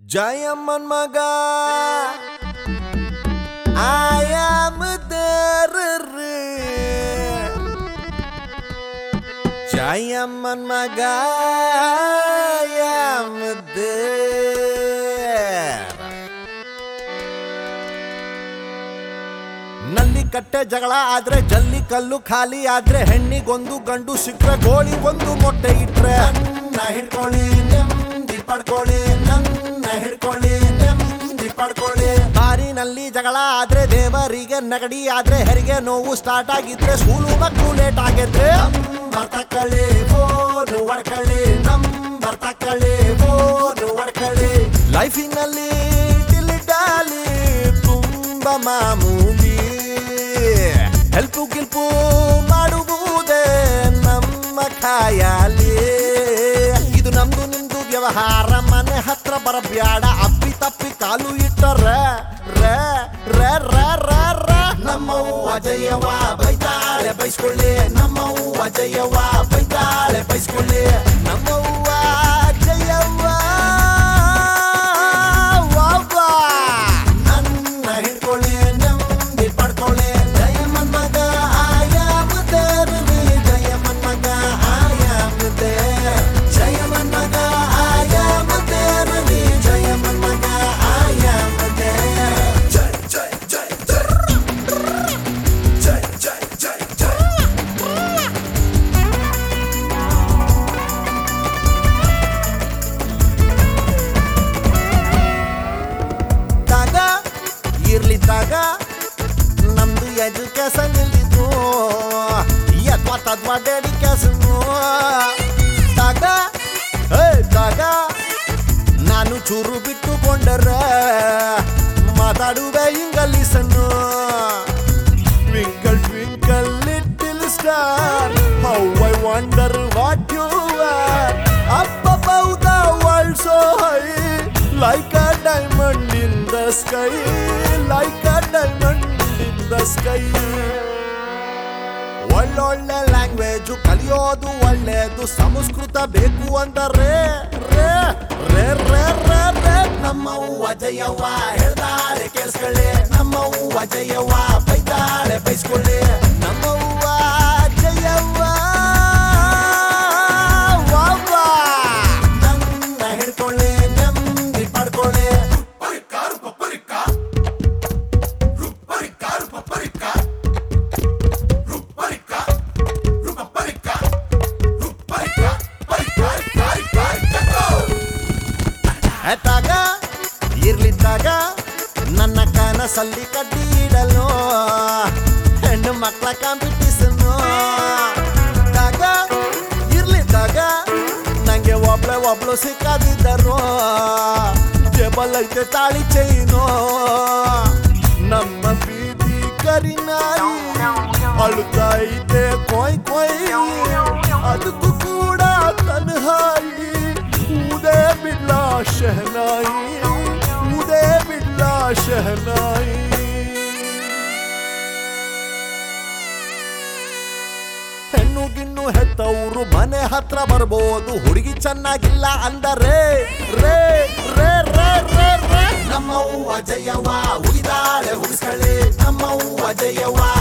ಜಯಮ್ಮನ್ ಮಗ ಆಯಾಮ ಜಯಮ್ಮನ್ ಮಗ ಆಯಾಮ ನಲ್ಲಿ ಕಟ್ಟೆ ಜಗಳ ಆದ್ರೆ ಜಲ್ಲಿ ಕಲ್ಲು ಖಾಲಿ ಆದ್ರೆ ಹೆಣ್ಣಿಗೊಂದು ಗಂಡು ಸಿಕ್ರೆ ಗೋಳಿ ಒಂದು ಮೊಟ್ಟೆ ಇಟ್ರೆ ನನ್ನ ಹಿಡ್ಕೊಳ್ಳಿ ನೆಮ್ಮದಿ ಪಡ್ಕೊಳ್ಳಿ ನನ್ನ ಹಿಡ್ಕೊಳ್ಳಿ ನೆಮ್ಮದಿ ಪಡ್ಕೊಳ್ಳಿ ಬಾರಿನಲ್ಲಿ ಜಗಳ ಆದ್ರೆ ದೇವರಿಗೆ ನಗಡಿ ಆದ್ರೆ ಹೆರಿಗೆ ನೋವು ಸ್ಟಾರ್ಟ್ ಆಗಿದ್ರೆ ಸ್ಕೂಲು ಮಕ್ಕಳು ಲೇಟ್ ಆಗಿದ್ರೆ ನಂಬರ್ ತಕ್ಕಳಿ ಫೋನ್ ಹೊಡ್ಕೊಳ್ಳಿ ನಂಬರ್ ತಕ್ಕಳಿ ಫೋನ್ ಹೊಡ್ಕೊಳ್ಳಿ ಲೈಫಿನಲ್ಲಿ ಡಿಲಿಡಾಲಿ ತುಂಬ ಮಾಮೂಲಿ ಹೆಲ್ಪು ಗಿಲ್ಪು ಮಾಡುವುದೇ ನಮ್ಮ ಖಾಯಾಲಿ ಇದು ನಮ್ದು ನಿಮ್ದು ವ್ಯವಹಾರ ಮನೆ ಹತ್ರ ಬರಬ್ಯಾಡ ಅಪ್ಪಿ ತಪ್ಪಿ ಕಾಲು ಇಟ್ಟರ ರ ರ ರ ರ ರ ನಮ್ಮವ್ವ ಅಜಯವ ಬೈತಾಳೆ ಬೈಸ್ಕೊಳ್ಳಿ ನಮ್ಮವ್ವ ಅಜಯವ ಬೈತಾಳೆ ಬೈಸ್ಕೊಳ್ಳಿ ನಮ್ಮವ್ವ ಅಜಯವ್ವ ವಾವ್ವ. ನನ್ನ ಹಿಡ್ಕೊಳ್ಳಿ ನೆಮ್ಮದಿ ಪಡ್ಕೊಳ್ಳಿ ಜಯಮ್ಮನ್ ಮಗ ಆಯಾಮದೇರಿ ಜಯಮ್ಮನ್ ಮಗ ಆಯಾಮದೇ ಜಯಮ್ಮನ್ ಮಗ ಆಯಾಮದೇರಿ ಜಯಮ್ಮನ್ ಮಗ ಆಯಾಮದೇ ಜೈ ಜೈ ಜೈ ಜೈ ಜೈ ಜೈ ಜೈ ಜೈ ತಾಗ ಇರ್ಲಿ ತಾಗ ನಮ್ದು ಎಜುಕೇಶನ್ ಇಲ್ದಿದ್ದು ಯತ್ವಾ ತದ್ವಾ ಡೆಡಿಕೇಶನು ತಾಗ ಏ ತಾಗ ನಾನು ಚೂರು ಬಿಟ್ಟುಕೊಂಡರ ಮಾತಾಡುವೆ ಇಂಗ್ಲೀಷನ್ನು twinkle twinkle little star how I wonder what you are up above the world so high like a diamond in the sky like a diamond in the sky ಒಳ್ಳೊಳ್ಳೆ ಲ್ಯಾಂಗ್ವೇಜ್ ಕಲಿಯೋದು ಒಳ್ಳೇದು ಸಂಸ್ಕೃತ ಬೇಕು ಅಂದರೆ ರೇ ರೇ ರೇ ರೇ ರೇ ನಮ್ಮವ್ವ ಜಯವ್ವ ಹೇಳ್ದಾಳೆ ಕೇಳಿಸ್ಕೊಳ್ಳಿ ನಮ್ಮವ್ವ ಜಯವ್ವ ಬೈತಾಳೆ ಬೈಸ್ಕೊಳ್ಳಿ ನಮ್ಮವ್ವ ಜಯವ್ವ ವಾವ್ವ. ನನ್ನ ಹಿಡ್ಕೊಳ್ಳಿ ನೆಮ್ಮದಿ ಪಡ್ಕೊಳ್ಳಿ ಆಯ್ತಾಗ ಇರ್ಲಿದ್ದಾಗ ನನ್ನ ಕನಸಲ್ಲಿ ಕಡ್ಡಿ ಇಡಲು ಹೆಣ್ಣು ಮಕ್ಕಳ ಕಾಂಪಿಟಿಷನ್ ದಾಗ ಇರ್ಲಿದ್ದಾಗ ನಂಗೆ ಒಬ್ಳೆ ಒಬ್ಳು ಸಿಕ್ಕದಿದ್ದರು ಜೇಬಲ್ ಐತೆ ತಾಳಿ ಚೈನು ನಮ್ಮ ಬೀದಿ ಕರಿನಾಯಿ ಅಳುತ್ತಾ ಐತೆ ಕೊಯ್ ಕೊಯ್ ಅದಕ್ಕೂ ಕೂಡ ತನ್ಹಾಯಿ ಊದೇ ಬಿಡ್ಲ ಶಹನಾಯಿ ಊದೇ ಬಿಡ್ಲ ಶಹನಾಯಿ ಹೆಣ್ಣು ಗಿಣ್ಣು ಹೆತ್ತವರು ಮನೆ ಹತ್ರ ಬರ್ಬೋದು ಹುಡುಗಿ ಚೆನ್ನಾಗಿಲ್ಲ ಅಂದರೆ ರೇ ರೇ ರೇ ರೇ ರೇ ನಮ್ಮವ್ವ ಜಯವ್ವ ಉಗಿದಾಳೆ ಉಗಿಸ್ಕೊಳ್ಳಿ ನಮ್ಮವ್ವ ಜಯವ್ವ